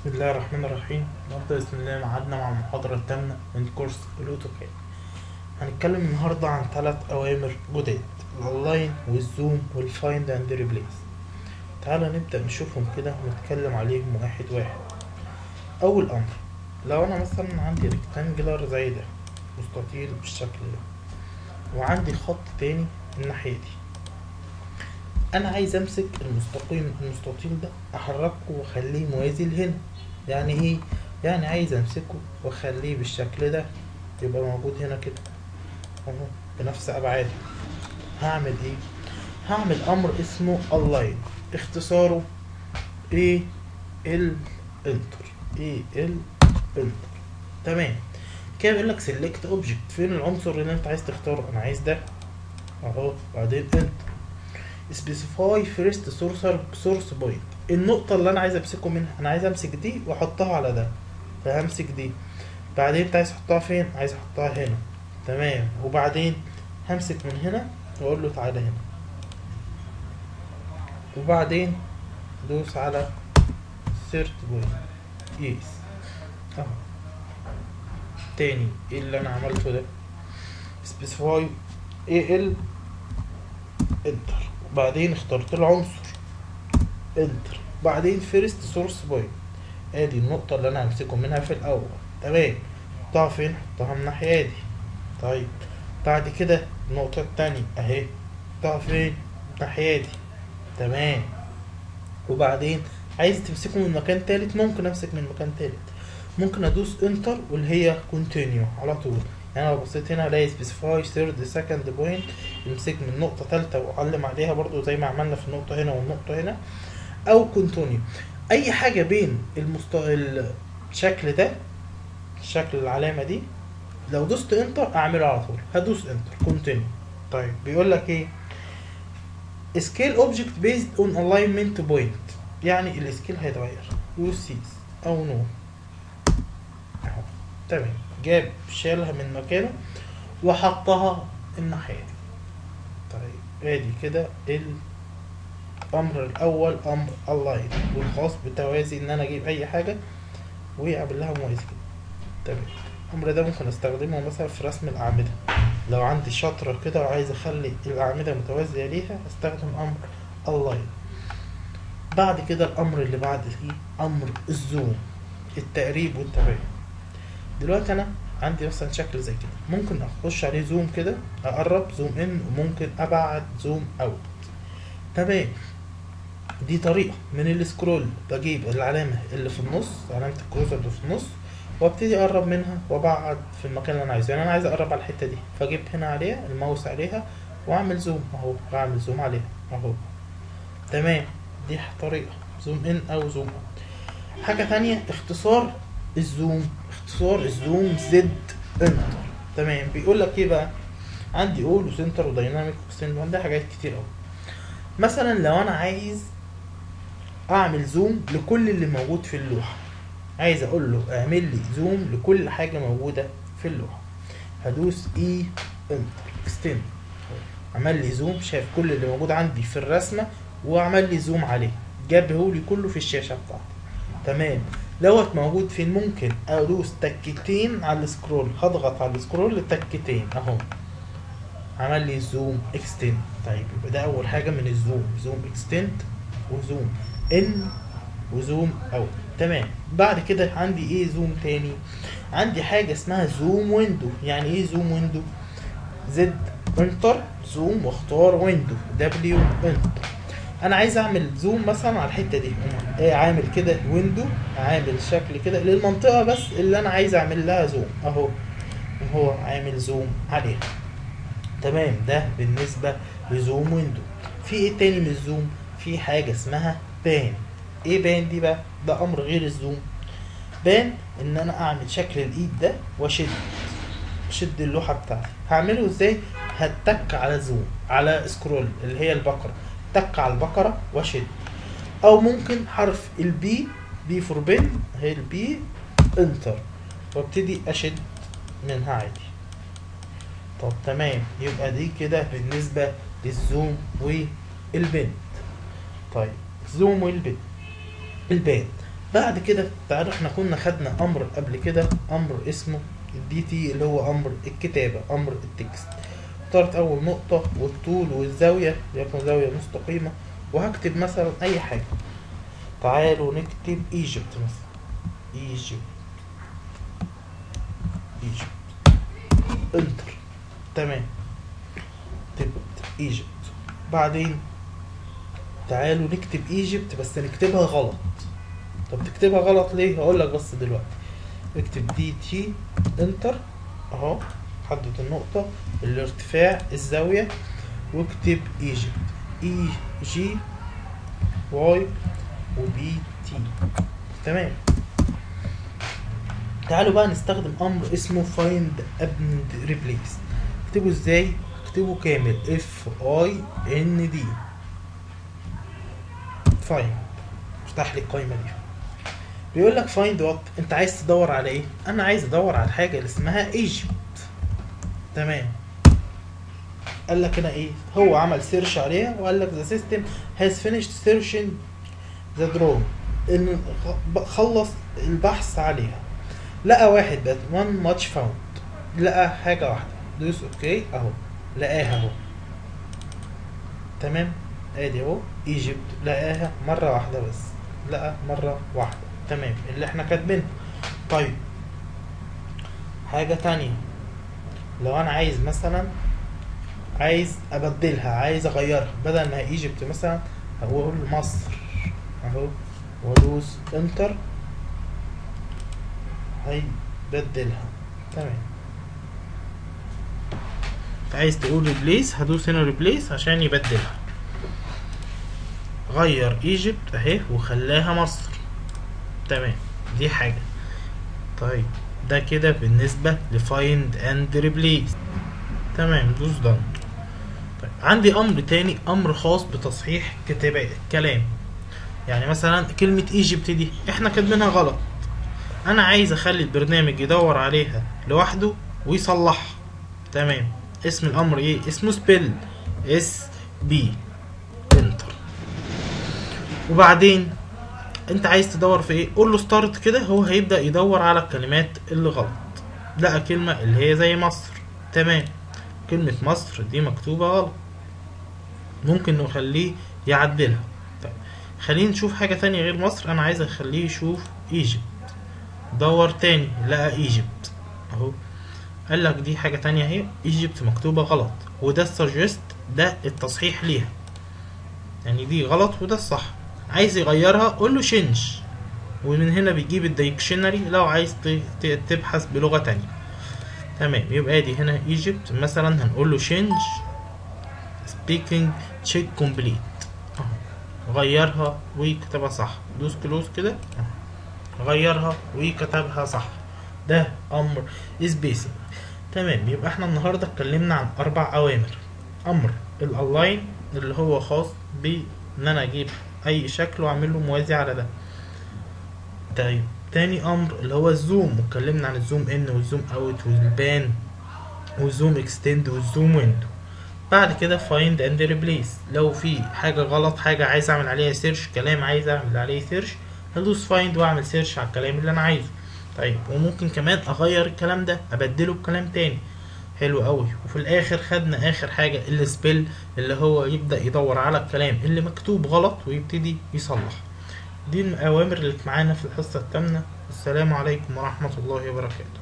بسم الله الرحمن الرحيم النهارده بسم الله معادنا مع المحاضرة الثامنة من كورس الأوتوكاد هنتكلم النهاردة عن ثلاث أوامر جداد الأونلاين والزوم والفايند أند ريبليس تعالى نبدأ نشوفهم كده ونتكلم عليهم واحد واحد أول أمر لو أنا مثلا عندي ريكتانجلر زي ده مستطيل بالشكل ده وعندي خط تاني الناحية دي انا عايز امسك المستقيم المستطيل ده احركه واخليه موازي لهنا يعني ايه يعني عايز امسكه واخليه بالشكل ده يبقى موجود هنا كده اهو بنفس ابعاده هعمل ايه هعمل امر اسمه الاين اختصاره ايه ال انتر ايه ال انتر تمام كده بيقول لك سيلكت اوبجكت فين العنصر اللي انت عايز تختاره انا عايز ده اهو بعدين انتر سبيسيفاي فيرست سورسر سورس بوينت النقطة اللي أنا عايز أمسكه منها أنا عايز أمسك دي وأحطها على ده فهمسك دي بعدين أنت عايز تحطها فين؟ عايز أحطها هنا تمام وبعدين همسك من هنا وأقول له تعالى هنا وبعدين دوس على سيرت بوينت يس أهو تاني ايه اللي أنا عملته ده سبيسيفاي اي ال انتر بعدين اخترت العنصر انتر بعدين فيرست سورس بوينت ادي النقطة اللي انا همسكه منها في الاول تمام حطها فين حطها من الناحية دي طيب بعد كده النقطة التانية اهي حطها فين الناحية دي تمام وبعدين عايز تمسكه من مكان تالت ممكن امسك من مكان تالت ممكن ادوس انتر واللي هي كونتينيو على طول يعني لو بصيت هنا الاقي سبيسيفاي ثيرد سكند بوينت يمسك من نقطة تالتة واعلم عليها برضو زي ما عملنا في النقطة هنا والنقطة هنا او كونتونيو اي حاجة بين المست... الشكل ده شكل العلامة دي لو دوست انتر اعمله على طول هدوس انتر كونتينيو طيب بيقول لك ايه سكيل اوبجكت بيزد اون الاينمنت بوينت يعني السكيل هيتغير يوز سيز او نو اهو تمام جاب شالها من مكانه وحطها الناحية دي طيب ادي كده الامر الاول امر اللاين والخاص بالتوازي ان انا اجيب اي حاجة واعمل لها موازي كده تمام الامر ده ممكن استخدمه مثلا في رسم الاعمدة لو عندي شطرة كده وعايز اخلي الاعمدة متوازية ليها استخدم امر اللاين بعد كده الامر اللي بعد فيه امر الزوم التقريب والتباين دلوقتي انا عندي مثلا شكل زي كده ممكن اخش عليه زوم كده اقرب زوم ان وممكن ابعد زوم اوت تمام دي طريقة من السكرول بجيب العلامة اللي في النص علامة الكروزر اللي في النص وابتدي اقرب منها وابعد في المكان اللي انا عايزه يعني انا عايز اقرب على الحتة دي فاجيب هنا عليها الماوس عليها واعمل زوم اهو بعمل زوم عليها اهو تمام دي طريقة زوم ان او زوم اوت حاجة تانية اختصار الزوم اختصار الزوم زد انتر تمام بيقول لك ايه بقى عندي اول وسنتر ودايناميك وستند عندي حاجات كتير قوي مثلا لو انا عايز اعمل زوم لكل اللي موجود في اللوحه عايز اقول له اعمل لي زوم لكل حاجه موجوده في اللوحه هدوس اي انتر اكستند عمل لي زوم شايف كل اللي موجود عندي في الرسمه وعمل لي زوم عليه جابه لي كله في الشاشه بتاعتي تمام دوت موجود فين ممكن ادوس تكتين على السكرول هضغط على السكرول تكتين اهو عمل لي زوم اكستند طيب يبقى ده اول حاجه من الزوم زوم اكستند وزوم ان وزوم اوت تمام بعد كده عندي ايه زوم تاني عندي حاجه اسمها زوم ويندو يعني ايه زوم ويندو زد انتر زوم واختار ويندو دبليو انتر انا عايز اعمل زوم مثلا على الحته دي ايه عامل كده ويندو عامل شكل كده للمنطقه بس اللي انا عايز اعمل لها زوم اهو وهو عامل زوم عليها تمام ده بالنسبه لزوم ويندو في ايه تاني من الزوم في حاجه اسمها بان ايه بان دي بقى ده امر غير الزوم بان ان انا اعمل شكل الايد ده واشد اشد اللوحه بتاعتي هعمله ازاي هتك على زوم على سكرول اللي هي البقره تك على البقرة واشد او ممكن حرف البي بي فور بن هي البي انتر وابتدي اشد منها عادي طب تمام يبقى دي كده بالنسبة للزوم والبن طيب زوم والبن البان بعد كده تعالوا احنا كنا خدنا امر قبل كده امر اسمه الدي تي اللي هو امر الكتابه امر التكست اخترت اول نقطه والطول والزاويه ليكن زاويه مستقيمه وهكتب مثلا اي حاجه تعالوا نكتب ايجيبت مثلا ايجيبت ايجيبت انتر تمام كتبت ايجيبت بعدين تعالوا نكتب ايجيبت بس نكتبها غلط طب تكتبها غلط ليه هقول لك بس دلوقتي اكتب دي تي انتر اهو حدد النقطة الارتفاع الزاوية واكتب ايجيبت اي جي واي وبي تي تمام تعالوا بقى نستخدم امر اسمه find and replace اكتبه ازاي اكتبه كامل اف اي ان دي find افتح لي القايمه دي بيقول لك find what انت عايز تدور على ايه انا عايز ادور على الحاجه اللي اسمها ايجيبت تمام قال لك هنا ايه هو عمل سيرش عليها وقال لك the system has finished searching the drawing ان خلص البحث عليها لقى واحد بس one much found لقى حاجة واحدة دوس اوكي اهو لقاها اهو تمام ادي اهو ايجيبت لقاها مرة واحدة بس لقى مرة واحدة تمام اللي احنا كاتبينها طيب حاجة تانية لو انا عايز مثلا عايز ابدلها عايز اغيرها بدل ما ايجيبت مثلا هقول مصر اهو وادوس انتر هيبدلها تمام عايز تقول ريبليس هدوس هنا ريبليس عشان يبدلها غير ايجيبت اهي وخلاها مصر تمام دي حاجة طيب ده كده بالنسبة لفايند اند ريبليس تمام دوس دان طيب عندي امر تاني امر خاص بتصحيح كتابة الكلام يعني مثلا كلمة ايجيبت دي احنا كاتبينها غلط انا عايز اخلي البرنامج يدور عليها لوحده ويصلحها تمام اسم الامر ايه اسمه سبيل اس بي انتر وبعدين انت عايز تدور في ايه قول له ستارت كده هو هيبدا يدور على الكلمات اللي غلط لقى كلمه اللي هي زي مصر تمام كلمه مصر دي مكتوبه غلط ممكن نخليه يعدلها طيب خلينا نشوف حاجه تانية غير مصر انا عايز اخليه يشوف ايجيبت دور تاني لقى ايجيبت اهو قال لك دي حاجه تانية اهي ايجيبت مكتوبه غلط وده السجست ده التصحيح ليها يعني دي غلط وده الصح عايز يغيرها قول له شنج ومن هنا بيجيب الديكشنري لو عايز تبحث بلغه تانية تمام يبقى دي هنا ايجيبت مثلا هنقول له شنج سبيكينج تشيك كومبليت غيرها وكتبها صح دوس كلوز كده غيرها وكتبها صح ده امر سبيسنج تمام يبقى احنا النهارده اتكلمنا عن اربع اوامر امر الالاين اللي هو خاص بان انا اجيب اي شكل واعمل له موازي على ده طيب تاني امر اللي هو الزوم واتكلمنا عن الزوم ان والزوم اوت والبان والزوم اكستند والزوم ويندو بعد كده فايند اند ريبليس لو في حاجه غلط حاجه عايز اعمل عليها سيرش كلام عايز اعمل عليه سيرش هدوس فايند واعمل سيرش على الكلام اللي انا عايزه طيب وممكن كمان اغير الكلام ده ابدله بكلام تاني حلو قوي وفي الاخر خدنا اخر حاجه السبيل اللي هو يبدا يدور على الكلام اللي مكتوب غلط ويبتدي يصلح دي الاوامر اللي معانا في الحصه الثامنه السلام عليكم ورحمه الله وبركاته